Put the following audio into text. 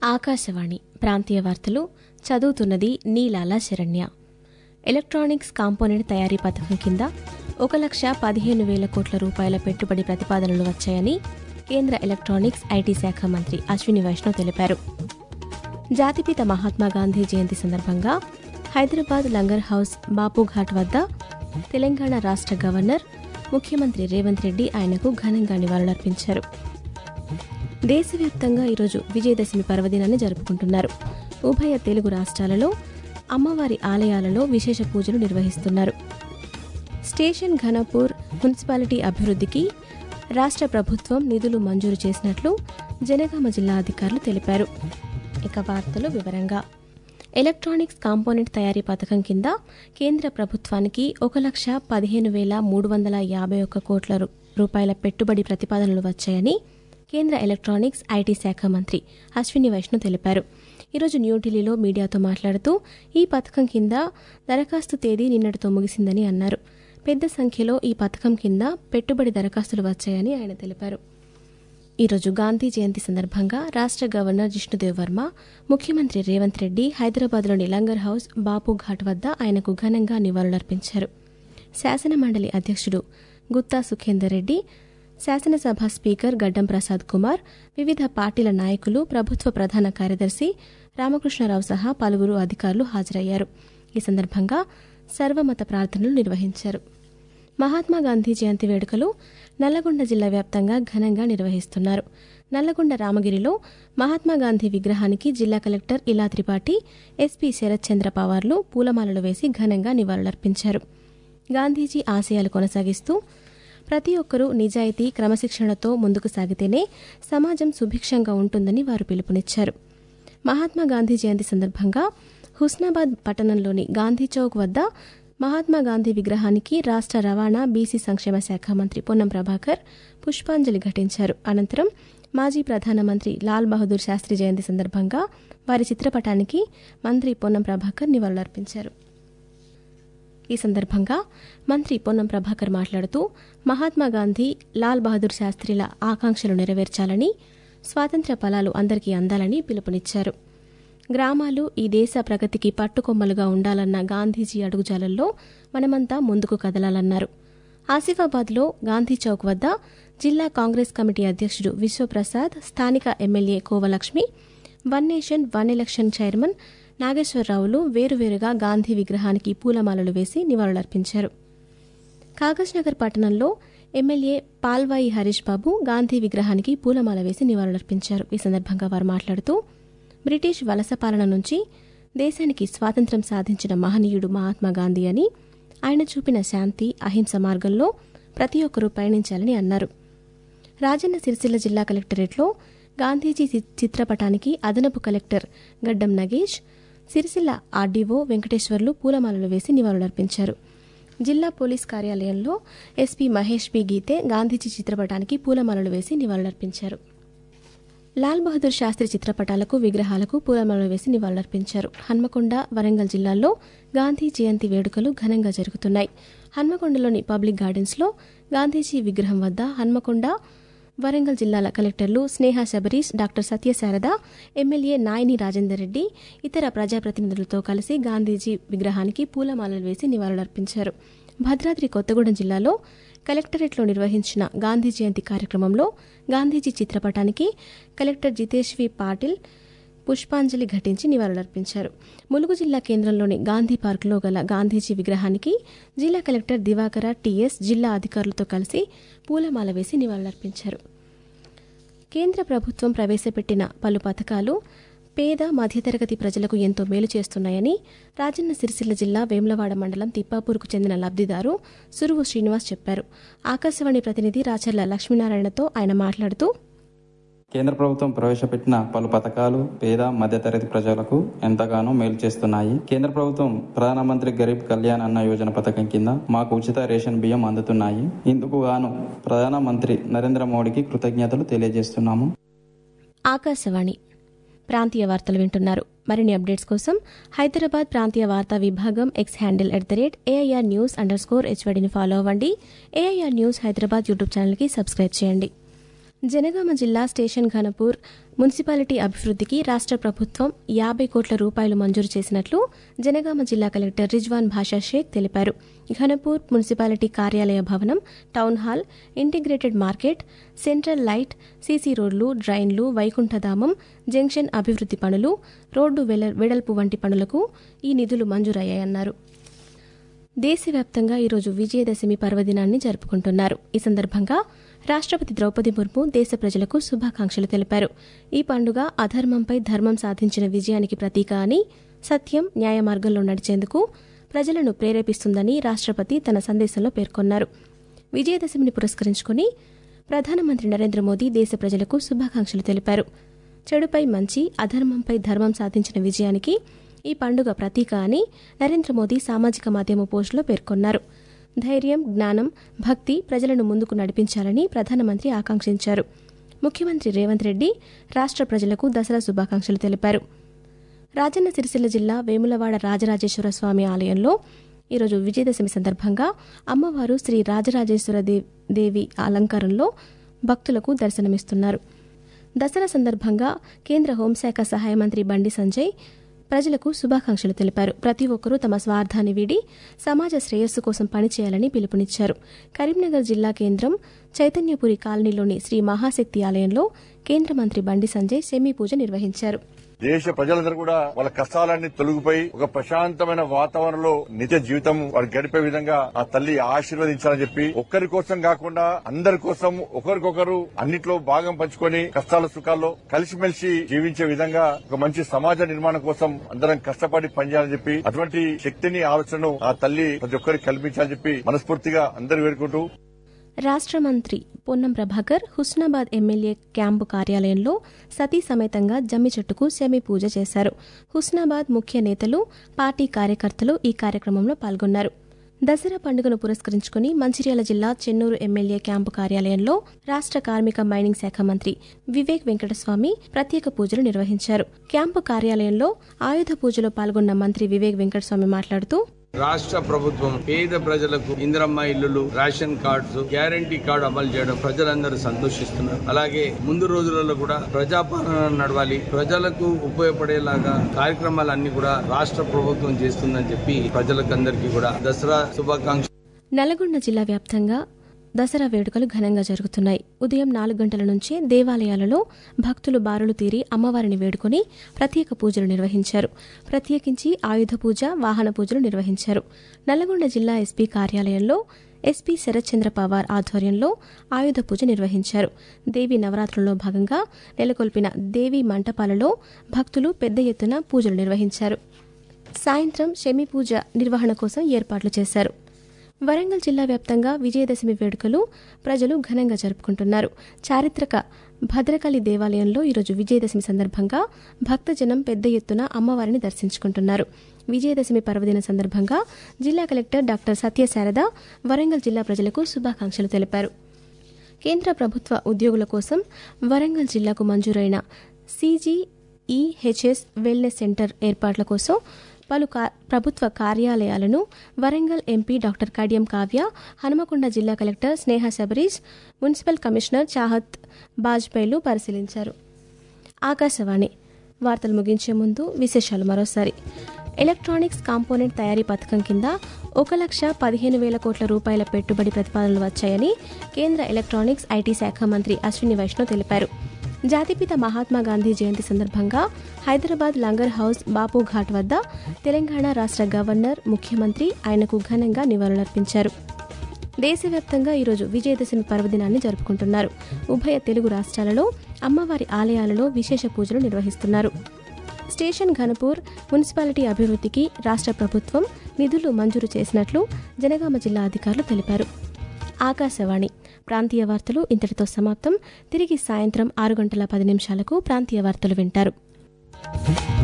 ఆకాశవాణి ప్రాంతీయ వార్తలు చదువుతున్నది నీలాల శరణ్య ఎలక్ట్రానిక్స్ కాంపోనెంట్ తయారీ పథకం కింద ఒక లక్ష పదిహేను వేల కోట్ల రూపాయల పెట్టుబడి ప్రతిపాదనలు వచ్చాయని కేంద్ర ఎలక్ట్రానిక్స్ ఐటీ శాఖ మంత్రి అశ్విని వైష్ణవ్ తెలిపారు జాతిపిత మహాత్మా గాంధీ జయంతి సందర్భంగా హైదరాబాద్ లంగర్ హౌస్ బాపుఘాట్ వద్ద తెలంగాణ రాష్ట్ర గవర్నర్ ముఖ్యమంత్రి రేవంత్ రెడ్డి ఆయనకు ఘనంగా నివాళులర్పించారు దేశవ్యాప్తంగా ఈరోజు విజయదశమి పర్వదినాన్ని జరుపుకుంటున్నారు ఉభయ తెలుగు రాష్ట్రాలలో అమ్మవారి ఆలయాలలో విశేష పూజలు నిర్వహిస్తున్నారు స్టేషన్ ఘనపూర్ మున్సిపాలిటీ అభివృద్ధికి రాష్ట్ర ప్రభుత్వం నిధులు మంజూరు చేసినట్లు జనగామ జిల్లా అధికారులు తెలిపారు ఇక వార్తలు వివరంగా ఎలక్ట్రానిక్స్ కాంపోనెంట్ తయారీ పథకం కింద కేంద్ర ప్రభుత్వానికి ఒక లక్ష పదిహేను వేల మూడు వందల యాభై ఒక్క కోట్ల రూ- రూపాయల పెట్టుబడి ప్రతిపాదనలు వచ్చాయని కేంద్ర ఎలక్ట్రానిక్స్ ఐటీ శాఖ మంత్రి అశ్విని వైష్ణవ్ తెలిపారు ఈరోజు న్యూఢిల్లీలో మీడియాతో మాట్లాడుతూ ఈ పథకం కింద దరఖాస్తు తేదీ నిన్నటితో ముగిసిందని అన్నారు పెద్ద సంఖ్యలో ఈ పథకం కింద పెట్టుబడి దరఖాస్తులు వచ్చాయని ఆయన తెలిపారు ఈరోజు గాంధీ జయంతి సందర్భంగా రాష్ట్ర గవర్నర్ జిష్ణుదేవ్ వర్మ ముఖ్యమంత్రి రేవంత్ రెడ్డి హైదరాబాద్లోని లంగర్ హౌస్ బాపు ఘాట్ వద్ద ఆయనకు ఘనంగా నివాళులర్పించారు శాసన మండలి అధ్యక్షుడు గుత్తా సుఖేందర్ రెడ్డి శాసనసభ స్పీకర్ గడ్డం ప్రసాద్ కుమార్ వివిధ పార్టీల నాయకులు ప్రభుత్వ ప్రధాన కార్యదర్శి రామకృష్ణారావు సహా పలువురు అధికారులు హాజరయ్యారు ఈ సందర్భంగా సర్వమత ప్రార్థనలు నిర్వహించారు మహాత్మా గాంధీ జయంతి వేడుకలు నల్లగొండ జిల్లా వ్యాప్తంగా ఘనంగా నిర్వహిస్తున్నారు నల్లగొండ రామగిరిలో మహాత్మా గాంధీ విగ్రహానికి జిల్లా కలెక్టర్ ఇలా త్రిపాఠి ఎస్పీ శరత్ చంద్ర పవార్లు పూలమాలలు వేసి ఘనంగా నివాళులర్పించారు గాంధీజీ ఆశయాలు కొనసాగిస్తూ ప్రతి ఒక్కరూ నిజాయితీ క్రమశిక్షణతో ముందుకు సాగితేనే సమాజం సుభిక్షంగా ఉంటుందని వారు పిలుపునిచ్చారు మహాత్మా గాంధీ జయంతి సందర్భంగా హుస్నాబాద్ పట్టణంలోని గాంధీ చౌక్ వద్ద మహాత్మా గాంధీ విగ్రహానికి రాష్ట్ర రవాణా బీసీ సంక్షేమ శాఖ మంత్రి పొన్నం ప్రభాకర్ పుష్పాంజలి ఘటించారు అనంతరం మాజీ ప్రధానమంత్రి లాల్ బహదూర్ శాస్త్రి జయంతి సందర్భంగా వారి చిత్రపటానికి మంత్రి పొన్నం ప్రభాకర్ నివాళులర్పించారు ఈ సందర్భంగా మంత్రి పొన్నం ప్రభాకర్ మాట్లాడుతూ మహాత్మా గాంధీ లాల్ బహదూర్ శాస్త్రిల ఆకాంక్షలు నెరవేర్చాలని స్వాతంత్ర్య ఫలాలు అందరికీ అందాలని పిలుపునిచ్చారు గ్రామాలు ఈ దేశ ప్రగతికి పట్టుకొమ్మలుగా ఉండాలన్న గాంధీజీ అడుగుజాలల్లో మనమంతా ముందుకు కదలాలన్నారు ఆసిఫాబాద్లో గాంధీ చౌక్ వద్ద జిల్లా కాంగ్రెస్ కమిటీ అధ్యక్షుడు విశ్వప్రసాద్ స్థానిక MLA Kova Lakshmi one nation one election chairman నాగేశ్వరరావులు వేరువేరుగా గాంధీ విగ్రహానికి పూలమాలలు వేసి నివాళులర్పించారు కాగజ్ నగర్ పట్టణంలో ఎమ్మెల్యే పాల్వాయి హరీష్ బాబు గాంధీ విగ్రహానికి పూలమాల వేసి నివాళులర్పించారు ఈ సందర్భంగా వారు మాట్లాడుతూ బ్రిటిష్ వలస పాలన నుంచి దేశానికి స్వాతంత్ర్యం సాధించిన మహనీయుడు మహాత్మా గాంధీ అని ఆయన చూపిన శాంతి అహింస మార్గంలో ప్రతి ఒక్కరూ పయనించాలని అన్నారు రాజన్న సిరిసిల్ల జిల్లా కలెక్టరేట్లో గాంధీజీ చి- చిత్రపటానికి అదనపు కలెక్టర్ గడ్డం నగేష్ సిరిసిల్ల ఆర్డీఓ వెంకటేశ్వర్లు పూలమాలలు వేసి నివాళులర్పించారు జిల్లా పోలీస్ కార్యాలయంలో ఎస్పీ మహేష్ బి గీతే గాంధీజీ చిత్రపటానికి పూలమాలలు వేసి నివాళులర్పించారు లాల్ బహదూర్ శాస్త్రి చిత్రపటాలకు విగ్రహాలకు పూలమాలలు వేసి నివాళులర్పించారు హన్మకొండ వరంగల్ జిల్లాల్లో గాంధీ జయంతి వేడుకలు ఘనంగా జరుగుతున్నాయి హన్మకొండలోని పబ్లిక్ గార్డెన్స్లో గాంధీజీ విగ్రహం వద్ద హన్మకొండ వరంగల్ జిల్లాల కలెక్టర్లు స్నేహ శబరీష్ డాక్టర్ సత్యశారద ఎమ్మెల్యే నాయని రాజేందర్ రెడ్డి ఇతర ప్రజాప్రతినిధులతో కలిసి గాంధీజీ విగ్రహానికి పూలమాలలు వేసి నివాళులర్పించారు భద్రాద్రి కొత్తగూడెం జిల్లాలో కలెక్టరేట్లో నిర్వహించిన గాంధీ జయంతి కార్యక్రమంలో గాంధీజీ చిత్రపటానికి కలెక్టర్ జితేష్వి పాటిల్ పుష్పాంజలి ఘటించి నివాళులర్పించారు ములుగు జిల్లా కేంద్రంలోని గాంధీ పార్కులో గల గాంధీజీ విగ్రహానికి జిల్లా కలెక్టర్ దివాకర టీఎస్ జిల్లా అధికారులతో కలిసి పూలమాల వేసి నివాళులర్పించారు కేంద్ర ప్రభుత్వం ప్రవేశపెట్టిన పలు పథకాలు పేద మధ్యతరగతి ప్రజలకు ఎంతో మేలు చేస్తున్నాయని రాజన్న సిరిసిల్ల జిల్లా వేములవాడ మండలం తిప్పాపూర్కు చెందిన లబ్ధిదారు సురువు శ్రీనివాస్ చెప్పారు ఆకాశవాణి ప్రతినిధి రాచర్ల లక్ష్మీనారాయణతో ఆయన మాట్లాడుతూ కేంద్ర ప్రభుత్వం ప్రవేశపెట్టిన పలు పథకాలు పేద మధ్యతరగతి ప్రజలకు ఎంతగానో మేలు చేస్తున్నాయి కేంద్ర ప్రభుత్వం ప్రధానమంత్రి గరీబ్ కళ్యాణ్ అన్న యోజన పథకం కింద మాకు ఉచిత రేషన్ బియ్యం అందుతున్నాయి ఇందుకు గాను ప్రధానమంత్రి నరేంద్ర మోడీకి కృతజ్ఞతలు తెలియజేస్తున్నాము ఆకాశవాణి ప్రాంతీయ వార్తలు వింటున్నారు మరిన్ని అప్డేట్స్ కోసం హైదరాబాద్ ప్రాంతీయ వార్తా విభాగం X handle at the rate AIR news underscore హెచ్వడిని ఫాలో అవ్వండి ఏఐఆర్ న్యూస్ హైదరాబాద్ యూట్యూబ్ ఛానల్కి సబ్స్క్రైబ్ చేయండి జనగామ జిల్లా స్టేషన్ ఘనపూర్ మున్సిపాలిటీ అభివృద్ధికి రాష్ట్ర ప్రభుత్వం యాభై కోట్ల రూపాయలు మంజూరు చేసినట్లు జనగామ జిల్లా కలెక్టర్ రిజ్వాన్ భాషా షేక్ తెలిపారు ఘనపూర్ మున్సిపాలిటీ కార్యాలయ భవనం town hall integrated market central light CC రోడ్లు డ్రైన్లు వైకుంఠధామం జంక్షన్ అభివృద్ది పనులు రోడ్డు వెల- వెడల్పు వంటి పనులకు ఈ నిధులు మంజూరయ్యాయన్నారు దేశవ్యాప్తంగా ఈరోజు విజయదశమి పర్వదినాన్ని జరుపుకుంటున్నారు ఈ సందర్భంగా రాష్ట్రపతి ద్రౌపది ముర్ము దేశ ప్రజలకు శుభాకాంక్షలు తెలిపారు ఈ పండుగ అధర్మంపై ధర్మం సాధించిన విజయానికి ప్రతీక అని సత్యం న్యాయ మార్గంలో నడిచేందుకు ప్రజలను ప్రేరేపిస్తుందని రాష్ట్రపతి తన సందేశంలో పేర్కొన్నారు విజయదశమిని పురస్కరించుకుని ప్రధానమంత్రి నరేంద్ర మోదీ దేశ ప్రజలకు శుభాకాంక్షలు తెలిపారు చెడుపై మంచి అధర్మంపై ధర్మం సాధించిన విజయానికి ఈ పండుగ ప్రతీక అని నరేంద్ర మోదీ సామాజిక మాధ్యమ పోస్టులో పేర్కొన్నారు ధైర్యం జ్ఞానం భక్తి ప్రజలను ముందుకు నడిపించాలని ప్రధానమంత్రి ఆకాంక్షించారు ముఖ్యమంత్రి రేవంత్ రెడ్డి రాష్ట్ర ప్రజలకు దసరా శుభాకాంక్షలు తెలిపారు రాజన్న సిరిసిల్ల జిల్లా వేములవాడ రాజరాజేశ్వర స్వామి ఆలయంలో ఈరోజు విజయదశమి సందర్భంగా అమ్మవారు శ్రీ రాజరాజేశ్వర దే- దేవి అలంకారంలో భక్తులకు దర్శనమిస్తున్నారు దసరా సందర్భంగా కేంద్ర హోంశాఖ సహాయ మంత్రి బండి సంజయ్ ప్రజలకు శుభాకాంక్షలు తెలిపారు ప్రతి ఒక్కరూ తమ స్వార్థాన్ని వీడి సమాజ శ్రేయస్సు కోసం పనిచేయాలని పిలుపునిచ్చారు కరీంనగర్ జిల్లా కేంద్రం చైతన్యపురి కాలనీలోని శ్రీ మహాశక్తి ఆలయంలో కేంద్ర మంత్రి బండి సంజయ్ సెమీ పూజ నిర్వహించారు దేశ ప్రజలందరూ కూడా వాళ్ళ కష్టాలన్నీ తొలగిపోయి ఒక ప్రశాంతమైన వాతావరణంలో నిత్య జీవితం వారు గడిపే విధంగా ఆ తల్లి ఆశీర్వదించాలని చెప్పి ఒక్కరి కోసం కాకుండా అందరి కోసం ఒకరికొకరు అన్నిట్లో భాగం పంచుకొని కష్టాల సుఖాల్లో కలిసిమెలిసి జీవించే విధంగా ఒక మంచి సమాజ నిర్మాణం కోసం అందరం కష్టపడి పనిచేయాలని చెప్పి అటువంటి శక్తిని ఆలోచనను ఆ తల్లి ప్రతి ఒక్కరికి కల్పించాలని చెప్పి మనస్ఫూర్తిగా అందరు వేడుకుంటూ రాష్ట్ర మంత్రి పొన్నం ప్రభాకర్ హుస్నాబాద్ ఎమ్మెల్యే క్యాంపు కార్యాలయంలో సతీ సమేతంగా జమ్మి చెట్టుకు సెమి పూజ చేశారు హుస్నాబాద్ ముఖ్య నేతలు పార్టీ కార్యకర్తలు ఈ కార్యక్రమంలో పాల్గొన్నారు దసరా పండుగను పురస్కరించుకుని మంచిర్యాల జిల్లా చెన్నూరు ఎమ్మెల్యే క్యాంపు కార్యాలయంలో రాష్ట్ర కార్మిక మైనింగ్ శాఖ మంత్రి వివేక్ వెంకటస్వామి ప్రత్యేక పూజలు నిర్వహించారు క్యాంపు కార్యాలయంలో ఆయుధ పూజలో పాల్గొన్న మంత్రి వివేక్ వెంకటస్వామి మాట్లాడుతూ రాష్ట్ర ప్రభుత్వం పేద ప్రజలకు ఇందిరమ్మ ఇల్లులు రేషన్ కార్డ్స్ గ్యారంటీ కార్డు అమలు చేయడం ప్రజలందరూ సంతోషిస్తున్నారు అలాగే ముందు రోజులలో కూడా ప్రజాపాలన నడవాలి ప్రజలకు ఉపయోగపడేలాగా కార్యక్రమాలన్నీ కూడా రాష్ట్ర ప్రభుత్వం చేస్తుందని చెప్పి ప్రజలకు అందరికీ కూడా దసరా శుభాకాంక్ష నల్గొండ జిల్లా వ్యాప్తంగా దసరా వేడుకలు ఘనంగా జరుగుతున్నాయి ఉదయం నాలుగు గంటల నుంచే దేవాలయాలలో భక్తులు బారులు తీరి అమ్మవారిని వేడుకొని ప్రత్యేక పూజలు నిర్వహించారు ప్రత్యేకించి ఆయుధ పూజ వాహన పూజలు నిర్వహించారు నల్లగొండ జిల్లా ఎస్పీ కార్యాలయంలో ఎస్పీ శరత్చంద్ర పవార్ ఆధ్వర్యంలో ఆయుధ పూజ నిర్వహించారు దేవి నవరాత్రుల్లో భాగంగా నెలకొల్పిన దేవి మంటపాలలో భక్తులు పెద్ద ఎత్తున పూజలు నిర్వహించారు సాయంత్రం శమి పూజ నిర్వహణ కోసం ఏర్పాట్లు చేశారు వరంగల్ జిల్లా వ్యాప్తంగా విజయదశమి వేడుకలు ప్రజలు ఘనంగా జరుపుకుంటున్నారు చారిత్రక భద్రకాళి దేవాలయంలో ఈరోజు విజయదశమి సందర్భంగా భక్తజనం పెద్ద ఎత్తున అమ్మవారిని దర్శించుకుంటున్నారు విజయదశమి పర్వదిన సందర్భంగా జిల్లా కలెక్టర్ డాక్టర్ సత్యశారద వరంగల్ జిల్లా ప్రజలకు శుభాకాంక్షలు తెలిపారు కేంద్ర ప్రభుత్వ ఉద్యోగుల కోసం వరంగల్ జిల్లాకు మంజూరైన సీజీఈహెచ్ఎస్ వెల్నెస్ సెంటర్ ఏర్పాట్ల కోసం పలు కా- ప్రభుత్వ కార్యాలయాలను వరంగల్ ఎంపీ డాక్టర్ కడియం కావ్య హనుమకొండ జిల్లా collector Sneha Shabarish municipal commissioner Chahat బాజ్పేయిలు పరిశీలించారు ఆకాశవాణి వార్తలు ముగించే ముందు విశేషాలు మరోసారి ఎలక్ట్రానిక్స్ కాంపోనెంట్ తయారీ పథకం కింద ఒక లక్ష పదిహేను వేల కోట్ల రూపాయల పెట్టుబడి ప్రతిపాదనలు వచ్చాయని కేంద్ర ఎలక్ట్రానిక్స్ ఐటీ శాఖ మంత్రి అశ్విని వైష్ణవ్ తెలిపారు జాతిపిత మహాత్మా గాంధీ జయంతి సందర్భంగా హైదరాబాద్ లంగర్ హౌస్ బాపు ఘాట్ వద్ద తెలంగాణ రాష్ట్ర గవర్నర్ ముఖ్యమంత్రి ఆయనకు ఘనంగా నివాళులర్పించారు దేశవ్యాప్తంగా ఈరోజు విజయదశమి పర్వదినాన్ని జరుపుకుంటున్నారు ఉభయ తెలుగు రాష్ట్రాలలో అమ్మవారి ఆలయాలలో విశేష పూజలు నిర్వహిస్తున్నారు స్టేషన్ ఘనపూర్ మున్సిపాలిటీ అభివృద్ధికి రాష్ట్ర ప్రభుత్వం నిధులు మంజూరు చేసినట్లు జనగామ జిల్లా అధికారులు తెలిపారు ఆకాశవాణి ప్రాంతీయ వార్తలు ఇంతటితో సమాప్తం తిరిగి సాయంత్రం ఆరు గంటల పది నిమిషాలకు ప్రాంతీయ వార్తలు వింటారు